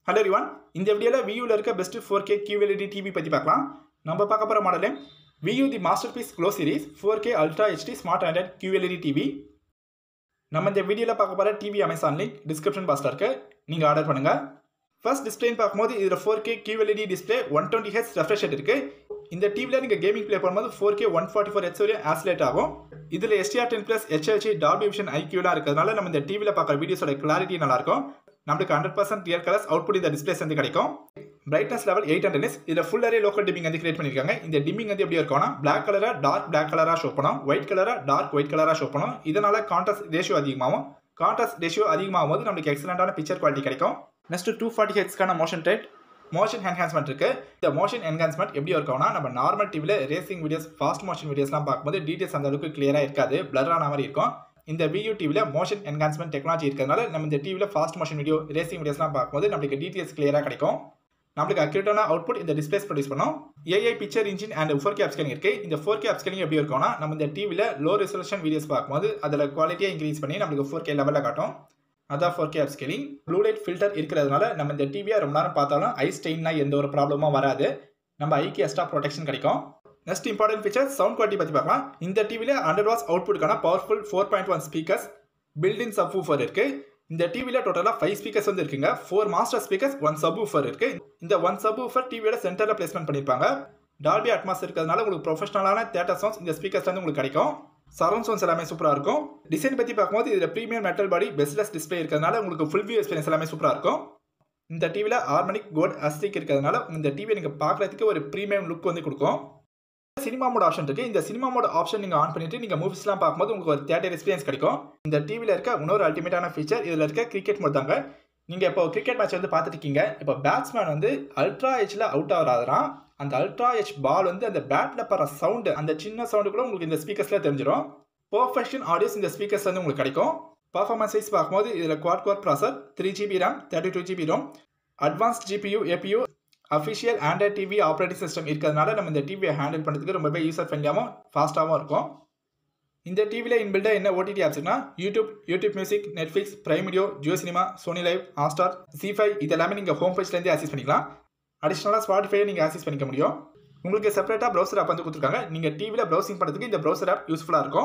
hello ரிவான் இந்த வீடியோவில் வியூவில் இருக்க best four K QLED TV பற்றி பார்க்கலாம் நம்ம பார்க்க போகிற model Vu the masterpiece Glo series four K ultra HD smart Android QLED TV நம்ம இந்த வீடியோவில் பார்க்க போகிற டிவி அமேசான் லிங்க் டிஸ்கிரிப்ஷன் பாக்ஸில் இருக்கு நீங்கள் ஆர்டர் பண்ணுங்கள் ஃபர்ஸ்ட் டிஸ்பிளேன்னு பார்க்கும்போது இதில் four K QLED display one twenty H refresh இருக்கு இந்த டிவியில் நீங்கள் கேமிங் ப்ளே பண்ணும்போது four K one forty four H வரையும் ஆஸ்லேட் ஆகும் இதில் எஸ்டிஆர் டென் ப்ளஸ் ஹெச்ஹெச்சி டால்பி விஷன் ஐக்யூலாம் இருக்கிறதுனால நம்ம இந்த டிவியில் பார்க்குற வீடியோஸோட கிளாரிட்டி நல்லாயிருக்கும் நம்மளுக்கு hundred percent real colours output இந்த டிஸ்பிளேஸ் வந்து கிடைக்கும் brightness level eight hundred is இதில் ஃபுல் அரே லோக்கல் டிமிங் வந்து கிரியேட் பண்ணியிருக்காங்க இந்த டிமிங் வந்து எப்படி இருக்கும்னா பிளாக் கலராக டார்க் பிளாக் கலராக ஷோ பண்ணும் ஒயிட் கலராக டார்க் ஒயிட் கலராக ஷோ பண்ணும் இதனால கான்ட்ராஸ்ட் ரேஷியோ அதிகமாகும் கான்ட்ராஸ்ட் ரேஷியோ அதிகமாகும் போது நம்மளுக்கு எக்ஸலண்டான பிக்சர் குவாலிட்டி கிடைக்கும் நெக்ஸ்ட் டூ ஃபார்ட்டி ஹெட்ஸ்க்கான மோஷன் ட்ரேட் மோஷன் என்ஹான்ஸ்மெண்ட் இருக்கு இந்த மோஷன் என்ஹான்ஸ்மெண்ட் எப்படி இருக்கும்னா நம்ம நார்மல் டிவியில் ரேசிங் வீடியோஸ் ஃபாஸ்ட் மோஷன் வீடியோஸ்லாம் பார்க்கும்போது டீடைல்ஸ் அந்த அளவுக்கு கிளியராக இருக்காது பிளர் ஆன மாதிரி இருக்கும் இந்த வியூ டிவியில் மோஷன் என்ஹான்ஸ்மெண்ட் டெக்னாலஜி இருக்கிறதுனால நம்ம இந்த டிவியில் ஃபாஸ்ட் மோஷன் வீடியோ ரேசிங் வீடியோஸ்லாம் பார்க்கும்போது நம்மளுக்கு டீடைல்ஸ் கிளியராக கிடைக்கும் நம்மளுக்கு அக்யூரேட்டான அவுட்புட் இந்த டிஸ்பிளேஸ் ப்ரொடியூஸ் பண்ணும் AI picture engine and four K upscaling இருக்கு இந்த ஃபோர் கே அப்ஸ்கேலிங் எப்படி இருக்கும்னா நம்ம இந்த டிவியில் லோ ரெசல்யூஷன் வீடியோஸ் பார்க்கும்போது அதில் குவாலிட்டியை இன்க்ரீஸ் பண்ணி நம்மளுக்கு ஃபோர் கே லெவலில் காட்டும் அதான் four K upscaling blue light filter இருக்கிறதுனால நம்ம இந்த டிவியை ரொம்ப நேரம் பார்த்தாலும் ஐ ஸ்டெயின்னா எந்த ஒரு ப்ராப்ளமும் வராது நம்ம ஐக்கு எக்ஸ்ட்ரா ப்ரொடெக்ஷன் கிடைக்கும் next important feature sound quality பற்றி பார்க்கலாம் இந்த டிவியில் ஹண்ட்ரட் வாட்ஸ் அவுட்புட்கான powerful four point one speakers built in subwoofer இருக்கு இந்த டிவியில் டோட்டலாக ஃபைவ் ஸ்பீக்கர்ஸ் வந்து இருக்குங்க four master speakers one subwoofer இருக்கு இந்த ஒன் சப் ஊஃபர் டிவியோட சென்டரில் பிளேஸ்மெண்ட் பண்ணியிருப்பாங்க டால்பி அட்மாஸ் இருக்கிறதுனால உங்களுக்கு ப்ரொஃபஷனலான தேட்டர் சவுண்ட்ஸ் இந்த ஸ்பீக்கர்ஸ் வந்து உங்களுக்கு கிடைக்கும் சரௌண்ட் சவுண்ட்ஸ் எல்லாமே சூப்பராக இருக்கும் டிசைன் பற்றி பார்க்கும்போது இதில் premium metal body bezelless display இருக்கிறதுனால உங்களுக்கு ஃபுல் வியூ எக்ஸ்பீரியன்ஸ் எல்லாமே சூப்பராக இருக்கும் இந்த டிவியில் ஆர்மனிக் கோல்ட் அஸ்டிக் இருக்கிறதுனால இந்த டிவியை நீங்கள் பார்க்குறதுக்கு ஒரு ப்ரீமியம் லுக் வந்து கொடுக்கும் சினிமா மோட் ஆப்ஷன் இருக்குது இந்த சினிமா மோட் ஆப்ஷன் நீங்கள் ஆன் பண்ணிட்டு நீங்கள் மூவிஸ்லாம் பார்க்கும்போது உங்களுக்கு ஒரு தேட்டர் எக்ஸ்பீரியன்ஸ் கிடைக்கும் இந்த டிவியில் இருக்க இன்னொரு அல்டிமேட்டான ஃபீச்சர் இதில் இருக்க கிரிக்கெட் மோட் தாங்க நீங்கள் இப்போ கிரிக்கெட் மேட்ச் வந்து பார்த்துட்டு இருக்கீங்க இப்போ பேட்ஸ்மேன் வந்து அல்ட்ரா ஹெச்சில் அவுட் ஆகிறாராம் அந்த அல்ட்ரா ஹெச் பால் வந்து அந்த பேட்டில் படுற சவுண்டு அந்த சின்ன சவுண்டு கூட உங்களுக்கு இந்த ஸ்பீக்கர்ஸில் தெரிஞ்சிடும் பர்ஃபெக்ஷன் ஆடியோஸ் இந்த ஸ்பீக்கர்ஸ் வந்து உங்களுக்கு கிடைக்கும் பர்ஃபார்மன்ஸ் வைஸ் பார்க்கும்போது இதில் quad core processor three GB RAM thirty two GB ROM advance GPU APU official Android TV operating system இருக்கிறதுனால நம்ம இந்த டிவியை ஹேண்டில் பண்ணுறதுக்கு ரொம்பவே யூசர் ஃப்ரெண்ட்லியாகவும் ஃபாஸ்ட்டாகவும் இருக்கும் இந்த டிவியில் இன்பில்டாக என்ன ஓடிடி ஆப்ஸ்னா YouTube YouTube Music Netflix Prime Video Jio cinema Sony Liv Hotstar Zee five இது எல்லாமே நீங்கள் ஹோம் பேஜ்லேருந்து ஆக்சஸ் பண்ணிக்கலாம் அடிஷ்னலாக ஸ்பாட்டிஃபையை நீங்கள் ஆக்சஸ் பண்ணிக்க முடியும் உங்களுக்கு செப்பரேட்டாக ப்ரௌசர் ஆப் வந்து கொடுத்துருக்காங்க நீங்கள் டிவியில் ப்ரௌசிங் பண்ணுறதுக்கு இந்த ப்ரௌசர் ஆப் யூஸ்ஃபுல்லாக இருக்கும்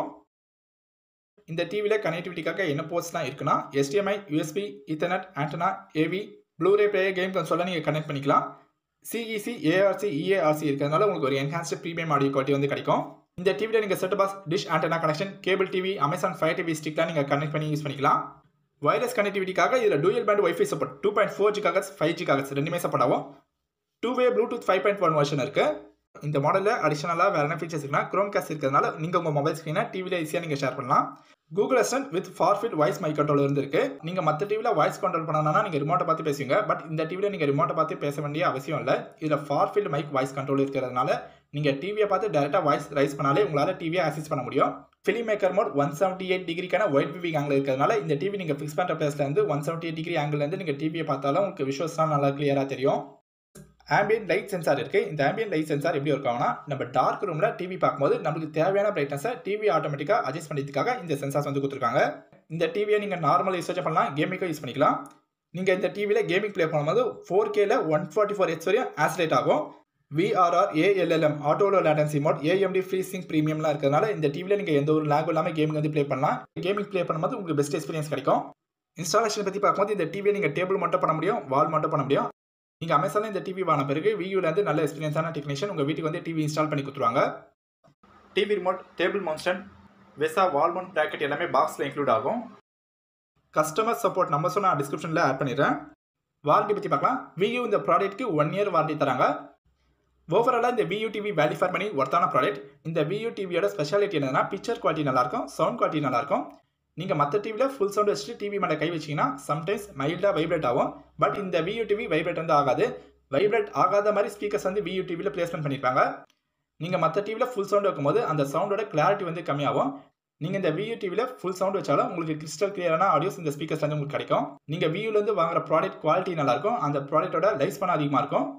இந்த டிவியில் கனெக்டிவிட்டிக்காக என்ன போர்ட்ஸ்லாம் இருக்குன்னா HDMI USB ethernet antenna AV Bluray player game கன்சோலாக நீங்கள் கனெக்ட் பண்ணிக்கலாம் சிஇசி ஏஆர்சி இஏஆர்சி இருக்கிறதுனால உங்களுக்கு ஒரு என்ஹான்ஸ்டு ப்ரீமியம் ஆடியோ குவாலிட்டி வந்து கிடைக்கும் இந்த டிவியில் நீங்கள் set box dish antenna connection cable TV Amazon Fire TV ஸ்டிக்லாம் நீங்கள் கனெக்ட் பண்ணி யூஸ் பண்ணிக்கலாம் வயர்லெஸ் கனெக்டிவிட்டிக்காக இதில் dual band WiFi support two point four G காகஸ் ஃபைவ் ஜி காகஸ் ரெண்டுமே சப்போர்ட் ஆகும் two way Bluetooth five point one version இருக்குது இந்த மாடலில் அடிஷனலாக வேறு என்ன ஃபீச்சர்ஸ் இருக்குன்னா க்ரோம் கேஸ் இருக்கிறதுனால நீங்கள் உங்கள் மொபைல் ஸ்க்ரீனை டிவியில் ஈஸியாக நீங்கள் ஷேர் பண்ணலாம் Google Assistant with far field voice my control இருந்திருக்கு நீங்கள் மற்ற டிவியில் வாய்ஸ் கண்ட்ரோல் பண்ணணும்னா நீங்கள் ரிமோட்டை பார்த்து பேசுவீங்க பட் இந்த டிவியில் நீங்கள் ரிமோட்டை பார்த்து பேச வேண்டிய அவசியம் இல்லை இதில் ஃபார்ஃபில்ட் மைக் வாய்ஸ் கண்ட்ரோல் இருக்கிறதுனால நீங்கள் டிவியை பார்த்து டேரெக்டாக வாய்ஸ் ரைஸ் பண்ணாலே உங்களால் டிவியை ஆக்சஸ் பண்ண முடியும் film maker mode one seventy eight டிகிரிக்கான ஒயிட் விவி ஆங்கிள் இருக்கிறதுனால இந்த டிவி நீங்கள் ஃபிக்ஸ் பண்ணுற பிளேஸ்லேருந்து ஒன் செவன்ட்டி எயிட் டிகிரி ஆங்கிலேருந்து நீங்கள் டிவியை பார்த்தாலும் உங்களுக்கு விஷுவல்ஸ்லாம் நல்லா கிளியராக தெரியும் ஆம்பியன் லைட் சென்சார் இருக்குது இந்த ஆம்பியன் லைட் சென்சார் எப்படி இருக்காங்கன்னா நம்ம டார்க் ரூமில் டிவி பார்க்கும்போது நம்மளுக்கு தேவையான பிரைட்னஸை டிவி ஆட்டோமேட்டிக்காக அட்ஜஸ்ட் பண்ணிக்கிறதுக்காக இந்த சென்சார்ஸ் வந்து கொடுத்துருக்காங்க இந்த டிவியை நீங்கள் நார்மல் யூசேஜ் பண்ணலாம் கேமிங்காக யூஸ் பண்ணிக்கலாம் நீங்கள் இந்த டிவியில் கேமிங் ப்ளே பண்ணும்போது ஃபோர் கேல ஒன் ஃபார்ட்டி ஃபோர் ஹெச் வரையும் ஆஸ்லேட் ஆகும் VRR ALLM auto low latency mode AMD FreeSync ப்ரீமியம்லாம் இருக்கிறதுனால இந்த டிவியில் நீங்கள் எந்த ஒரு லேகும் இல்லாமல் கேமிங் வந்து ப்ளே பண்ணலாம் கேமிங் ப்ளே பண்ணும்போது உங்களுக்கு பெஸ்ட் எக்ஸ்பீரியன்ஸ் கிடைக்கும் இன்ஸ்டாலேஷன் பற்றி பார்க்கும்போது இந்த டிவியை நீங்கள் டேபிள் மட்டும் பண்ண முடியும் வால் மட்டும் பண்ண முடியும் நீங்கள் அமேசானில் இந்த டிவி வாங்கின பிறகு வியூலேருந்து நல்ல எக்ஸ்பீரியன்ஸான டெக்னீஷியன் உங்கள் வீட்டுக்கு வந்து டிவி இன்ஸ்டால் பண்ணி கொடுத்துருவாங்க TV remote table mount stand VESA wall mount bracket எல்லாமே பாக்ஸில் இன்க்ளூட் ஆகும் கஸ்டமர் சப்போர்ட் நம்பர்ஸும் நான் டிஸ்கிரிப்ஷனில் ஆட் பண்ணிடுறேன் வாரண்டி பற்றி பார்க்கலாம் வியூ இந்த ப்ராடக்ட்க்கு ஒன் இயர் வாரண்டி தராங்க ஓவராலாக இந்த Vu TV value for money ஒர்த்தான ப்ராடக்ட் இந்த வியூ டிவியோட ஸ்பெஷாலிட்டி என்னன்னா பிக்சர் குவாலிட்டி நல்லாயிருக்கும் சவுண்ட் குவாலிட்டி நல்லாயிருக்கும் நீங்கள் மற்ற டிவியில் ஃபுல் சவுண்ட் வச்சுட்டு டிவி மேலே கை வச்சிங்கன்னா சம்டைம்ஸ் மைல்டாக வைப்ரேட் ஆகும் பட் இந்த வியூ டிவி வைப்ரேட் வந்து ஆகாது வைப்ரேட் ஆகாத மாதிரி ஸ்பீக்கர்ஸ் வந்து வியூ டிவியில் பிளேஸ்மெண்ட் பண்ணியிருப்பாங்க நீங்கள் மற்ற டிவியில் ஃபுல் சவுண்ட் வைக்கும்போது அந்த சவுண்டோட கிளாரிட்டி வந்து கம்மியாகும் நீங்கள் இந்த வியூ டிவியில் ஃபுல் சவுண்ட் வச்சாலும் உங்களுக்கு கிறிஸ்டல் கிளியரான ஆடியோஸ் இந்த ஸ்பீக்கர்ஸ் வந்து உங்களுக்கு கிடைக்கும் நீங்கள் வியூலேருந்து வாங்குற ப்ராடக்ட் குவாலிட்டி நல்லாயிருக்கும் அந்த ப்ராடக்ட்டோட லைஃப் பண்ண அதிகமாக இருக்கும்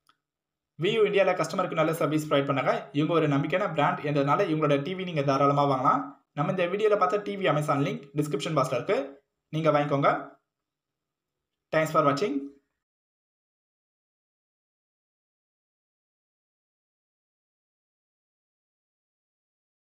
வியூ இந்தியாவில் கஸ்டமருக்கு நல்ல சர்வீஸ் ப்ரொவைட் பண்ணாங்க இவங்க ஒரு நம்பிக்கையான பிராண்ட் என்றதுனால இவங்களோட டிவி நீங்கள் தாராளமாக வாங்கலாம் நம்ம இந்த வீடியோவில் பார்த்த டிவி அமேசான் லிங்க் டிஸ்கிரிப்ஷன் பாக்ஸில் இருக்குது நீங்கள் வாங்கிக்கோங்க தேங்க்ஸ் ஃபார் வாட்சிங்